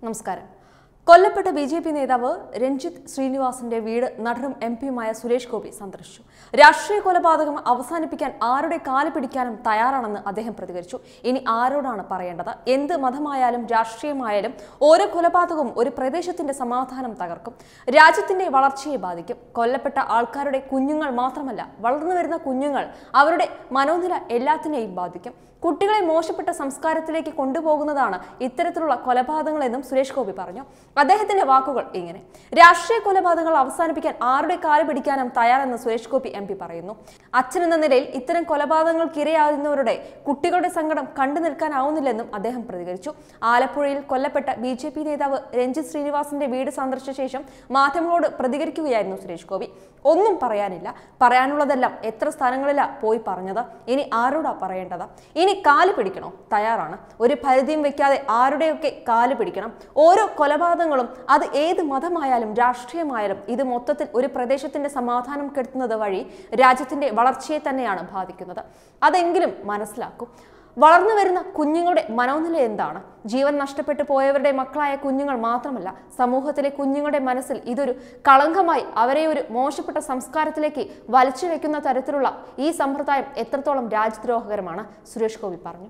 നമസ്കാരം കൊല്ലപ്പെട്ട B J P നേതാവ് രഞ്ജിത്ത് ശ്രീനിവാസന്റെ വീട് നടനും എം പിയുമായ സുരേഷ് ഗോപി സന്ദർശിച്ചു രാഷ്ട്രീയ കൊലപാതകം അവസാനിപ്പിക്കാൻ ആരുടെ കാല് പിടിക്കാനും തയ്യാറാണെന്ന് അദ്ദേഹം പ്രതികരിച്ചു ഇനി ആരോടാണ് പറയേണ്ടത് എന്ത് മതമായാലും രാഷ്ട്രീയമായാലും ഓരോ കൊലപാതകവും ഒരു പ്രദേശത്തിന്റെ സമാധാനം തകർക്കും രാജ്യത്തിന്റെ വളർച്ചയെ ബാധിക്കും കൊല്ലപ്പെട്ട ആൾക്കാരുടെ കുഞ്ഞുങ്ങൾ മാത്രമല്ല വളർന്നു വരുന്ന കുഞ്ഞുങ്ങൾ അവരുടെ മനോനില എല്ലാത്തിനെയും ബാധിക്കും കുട്ടികളെ മോശപ്പെട്ട സംസ്കാരത്തിലേക്ക് കൊണ്ടുപോകുന്നതാണ് ഇത്തരത്തിലുള്ള കൊലപാതകങ്ങളെന്നും സുരേഷ് ഗോപി പറഞ്ഞു അദ്ദേഹത്തിന്റെ വാക്കുകൾ ഇങ്ങനെ രാഷ്ട്രീയ കൊലപാതകങ്ങൾ അവസാനിപ്പിക്കാൻ ആരുടെ കാല് പിടിക്കാനും തയ്യാറെന്ന് സുരേഷ് ഗോപി എം പി പറയുന്നു അച്ഛൻ എന്ന നിലയിൽ ഇത്തരം കൊലപാതകങ്ങൾക്കിരയാകുന്നവരുടെ കുട്ടികളുടെ സങ്കടം കണ്ടു നിൽക്കാനാവുന്നില്ലെന്നും അദ്ദേഹം പ്രതികരിച്ചു ആലപ്പുഴയിൽ കൊല്ലപ്പെട്ട ബി ജെ പി നേതാവ് രഞ്ജിത്ത് ശ്രീനിവാസന്റെ വീട് സന്ദർശിച്ച ശേഷം മാധ്യമങ്ങളോട് പ്രതികരിക്കുകയായിരുന്നു സുരേഷ് ഗോപി ഒന്നും പറയാനില്ല പറയാനുള്ളതെല്ലാം എത്ര സ്ഥലങ്ങളിലാ പോയി പറഞ്ഞത് ഇനി ആരോടാ പറയേണ്ടത് ഇനി കാല് പിടിക്കണോ തയ്യാറാണ് ഒരു പരിധിയും വെക്കാതെ ആരുടെയൊക്കെ കാല് പിടിക്കണം ഓരോ കൊലപാതകങ്ങളും അത് ഏത് മതമായാലും രാഷ്ട്രീയമായാലും ഇത് മൊത്തത്തിൽ ഒരു പ്രദേശത്തിന്റെ സമാധാനം കെടുത്തുന്നത് വഴി രാജ്യത്തിന്റെ വളർച്ചയെ തന്നെയാണ് ബാധിക്കുന്നത് അതെങ്കിലും മനസ്സിലാക്കും വളർന്നു വരുന്ന കുഞ്ഞുങ്ങളുടെ മനോനില എന്താണ് ജീവൻ നഷ്ടപ്പെട്ടു പോയവരുടെ മക്കളായ കുഞ്ഞുങ്ങൾ മാത്രമല്ല സമൂഹത്തിലെ കുഞ്ഞുങ്ങളുടെ മനസ്സിൽ ഇതൊരു കളങ്കമായി അവരെ ഒരു മോശപ്പെട്ട സംസ്കാരത്തിലേക്ക് വലിച്ചു വെക്കുന്ന തരത്തിലുള്ള ഈ സമ്പ്രദായം എത്രത്തോളം രാജ്യദ്രോഹകരമാണ് സുരേഷ് ഗോപി പറഞ്ഞു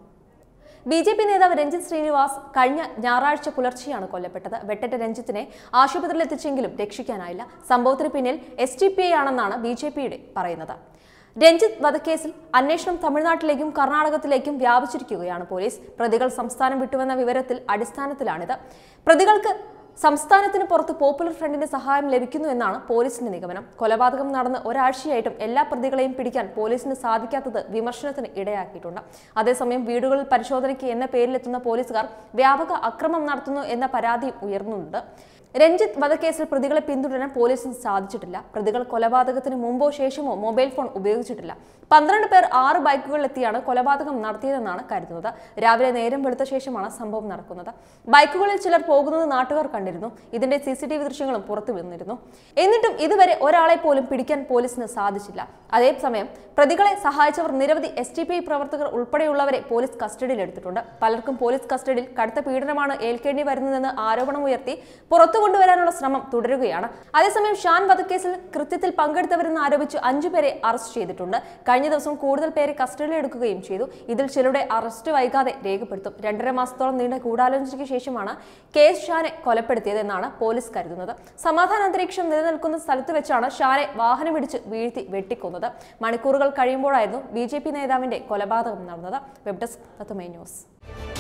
ബി ജെ പി നേതാവ് രഞ്ജിത്ത് ശ്രീനിവാസ് കഴിഞ്ഞ ഞായറാഴ്ച പുലർച്ചെയാണ് കൊല്ലപ്പെട്ടത് വെട്ടറ്റ രഞ്ജിത്തിനെ ആശുപത്രിയിൽ എത്തിച്ചെങ്കിലും രക്ഷിക്കാനായില്ല സംഭവത്തിന് പിന്നിൽ എസ് ടി പി ഐ ആണെന്നാണ് ബി ജെ പിയുടെ പറയുന്നത് രഞ്ജിത്ത് വധക്കേസിൽ അന്വേഷണം തമിഴ്നാട്ടിലേക്കും കർണാടകത്തിലേക്കും വ്യാപിച്ചിരിക്കുകയാണ് പോലീസ് പ്രതികൾ സംസ്ഥാനം വിട്ടുവെന്ന വിവരത്തിൽ അടിസ്ഥാനത്തിലാണിത് പ്രതികൾക്ക് സംസ്ഥാനത്തിന് പുറത്ത് പോപ്പുലർ ഫ്രണ്ടിന്റെ സഹായം ലഭിക്കുന്നു എന്നാണ് പോലീസിന്റെ നിഗമനം കൊലപാതകം നടന്ന് ഒരാഴ്ചയായിട്ടും എല്ലാ പ്രതികളെയും പിടിക്കാൻ പോലീസിന് സാധിക്കാത്തത് വിമർശനത്തിന് ഇടയാക്കിയിട്ടുണ്ട് അതേസമയം വീടുകളിൽ പരിശോധനയ്ക്ക് എന്ന പേരിലെത്തുന്ന പോലീസുകാർ വ്യാപക അക്രമം നടത്തുന്നു എന്ന പരാതിയും ഉയർന്നുണ്ട് രഞ്ജിത്ത് വധക്കേസിൽ പ്രതികളെ പിന്തുടരാൻ പോലീസിന് സാധിച്ചിട്ടില്ല പ്രതികൾ കൊലപാതകത്തിന് മുമ്പോ ശേഷമോ മൊബൈൽ ഫോൺ ഉപയോഗിച്ചിട്ടില്ല പന്ത്രണ്ട് പേർ ആറ് ബൈക്കുകളിലെത്തിയാണ് കൊലപാതകം നടത്തിയതെന്നാണ് കരുതുന്നത് രാവിലെ നേരം വെളുത്ത ശേഷമാണ് സംഭവം നടക്കുന്നത് ബൈക്കുകളിൽ ചിലർ പോകുന്നത് നാട്ടുകാർ കണ്ടിരുന്നു ഇതിന്റെ സി സി ടി വി ദൃശ്യങ്ങളും പുറത്തു വന്നിരുന്നു എന്നിട്ടും ഇതുവരെ ഒരാളെ പോലും പിടിക്കാൻ പോലീസിന് സാധിച്ചില്ല അതേസമയം പ്രതികളെ സഹായിച്ചവർ നിരവധി എസ് ടി പി ഐ പ്രവർത്തകർ ഉൾപ്പെടെയുള്ളവരെ പോലീസ് കസ്റ്റഡിയിൽ എടുത്തിട്ടുണ്ട് പലർക്കും പോലീസ് കസ്റ്റഡിയിൽ കടുത്ത പീഡനമാണ് ഏൽക്കേണ്ടി വരുന്നതെന്ന് ആരോപണമുയർത്തി പുറത്തു കൊണ്ടുവരാനുള്ള ശ്രമം തുടരുകയാണ് അതേസമയം ഷാൻ വധക്കേസിൽ കൃത്യത്തിൽ പങ്കെടുത്തവരെന്ന് ആരോപിച്ച് അഞ്ചുപേരെ അറസ്റ്റ് ചെയ്തിട്ടുണ്ട് കഴിഞ്ഞ ദിവസം കൂടുതൽ പേരെ കസ്റ്റഡിയിൽ എടുക്കുകയും ചെയ്തു ഇതിൽ ചിലരുടെ അറസ്റ്റ് വൈകാതെ രേഖപ്പെടുത്തും രണ്ടര മാസത്തോളം നീണ്ട ഗൂഢാലോചനയ്ക്ക് ശേഷമാണ് കെ എസ് ഷാനെ കൊലപ്പെടുത്തിയതെന്നാണ് പോലീസ് കരുതുന്നത് സമാധാന അന്തരീക്ഷം നിലനിൽക്കുന്ന സ്ഥലത്ത് വെച്ചാണ് ഷാനെ വാഹനമിടിച്ച് വീഴ്ത്തി വെട്ടിക്കൊന്നത് മണിക്കൂറുകൾ കഴിയുമ്പോഴായിരുന്നു ബി ജെ പി നേതാവിന്റെ കൊലപാതകം നടന്നത് വെബ് ഡെസ്ക് തത്തുമൈ ന്യൂസ്